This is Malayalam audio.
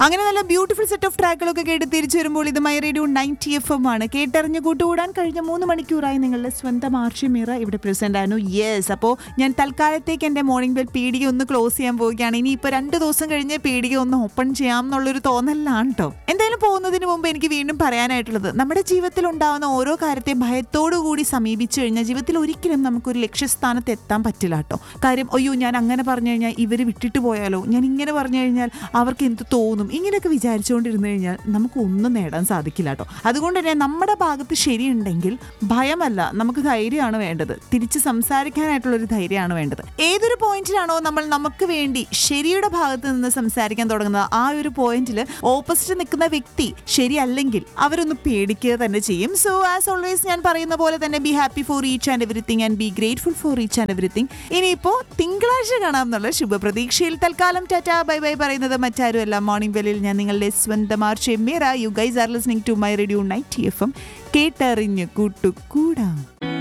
അങ്ങനെ നല്ല ബ്യൂട്ടിഫുൾ സെറ്റ് ഓഫ് ട്രാക്കുകളൊക്കെ കേട്ട് തിരിച്ചു വരുമ്പോൾ ഇത് my radio ninety F M ആണ് കേട്ടറിഞ്ഞ് കൂട്ടുകൂടാൻ കഴിഞ്ഞ മൂന്ന് മണിക്കൂറായി നിങ്ങളുടെ സ്വന്തം ആർഷി മീറ ഇവിടെ പ്രസന്റ് ആയിരുന്നു യെസ് അപ്പോൾ ഞാൻ തൽക്കാലത്തേക്ക് എൻ്റെ മോർണിംഗ് ബെൽ പീടിക ഒന്ന് ക്ലോസ് ചെയ്യാൻ പോവുകയാണ് ഇനി ഇപ്പോൾ രണ്ട് ദിവസം കഴിഞ്ഞ് പീടിക ഒന്ന് ഓപ്പൺ ചെയ്യാം എന്നുള്ളൊരു തോന്നലാണ് കേട്ടോ എന്തായാലും പോകുന്നതിന് മുമ്പ് എനിക്ക് വീണ്ടും പറയാനായിട്ടുള്ളത് നമ്മുടെ ജീവിതത്തിൽ ഉണ്ടാവുന്ന ഓരോ കാര്യത്തെ ഭയത്തോടു കൂടി സമീപിച്ചു കഴിഞ്ഞാൽ ജീവിതത്തിൽ ഒരിക്കലും നമുക്കൊരു ലക്ഷ്യസ്ഥാനത്ത് എത്താൻ പറ്റില്ല കേട്ടോ കാര്യം അയ്യോ ഞാൻ അങ്ങനെ പറഞ്ഞു കഴിഞ്ഞാൽ ഇവർ വിട്ടിട്ട് പോയാലോ ഞാൻ ഇങ്ങനെ പറഞ്ഞു കഴിഞ്ഞാൽ അവർക്ക് എന്ത് തോന്നും ഇങ്ങനെയൊക്കെ വിചാരിച്ചുകൊണ്ടിരുന്നു കഴിഞ്ഞാൽ നമുക്ക് ഒന്നും നേടാൻ സാധിക്കില്ല കേട്ടോ അതുകൊണ്ട് തന്നെ നമ്മുടെ ഭാഗത്ത് ശരിയുണ്ടെങ്കിൽ ഭയമല്ല നമുക്ക് ധൈര്യമാണ് വേണ്ടത് തിരിച്ച് സംസാരിക്കാനായിട്ടുള്ളൊരു ധൈര്യമാണ് വേണ്ടത് ഏതൊരു പോയിന്റിലാണോ നമ്മൾ നമുക്ക് വേണ്ടി ശരിയുടെ ഭാഗത്ത് നിന്ന് സംസാരിക്കാൻ തുടങ്ങുന്നത് ആ ഒരു പോയിന്റിൽ ഓപ്പോസിറ്റ് നിൽക്കുന്ന വ്യക്തി ശരിയല്ലെങ്കിൽ അവരൊന്ന് പേടിക്കുക തന്നെ ചെയ്യും സോ ആസ് ഓൾവേസ് ഞാൻ പറയുന്ന പോലെ തന്നെ be happy for each and everything and be grateful for each and everything ഇനിയിപ്പോ തിങ്കളാഴ്ച കാണാം എന്നുള്ള ശുഭപ്രതീക്ഷയിൽ തൽക്കാലം ടാറ്റ ബൈ ബൈ പറയുന്നത് മറ്റാരുമല്ല മോർണിംഗ് ബെല്ലിൽ ഞാൻ നിങ്ങളുടെ സ്വന്തം ആർച്ച് Meera you guys are listening to my radio night F M കേട്ടറിഞ്ഞ് കൂട്ടുകൂടാം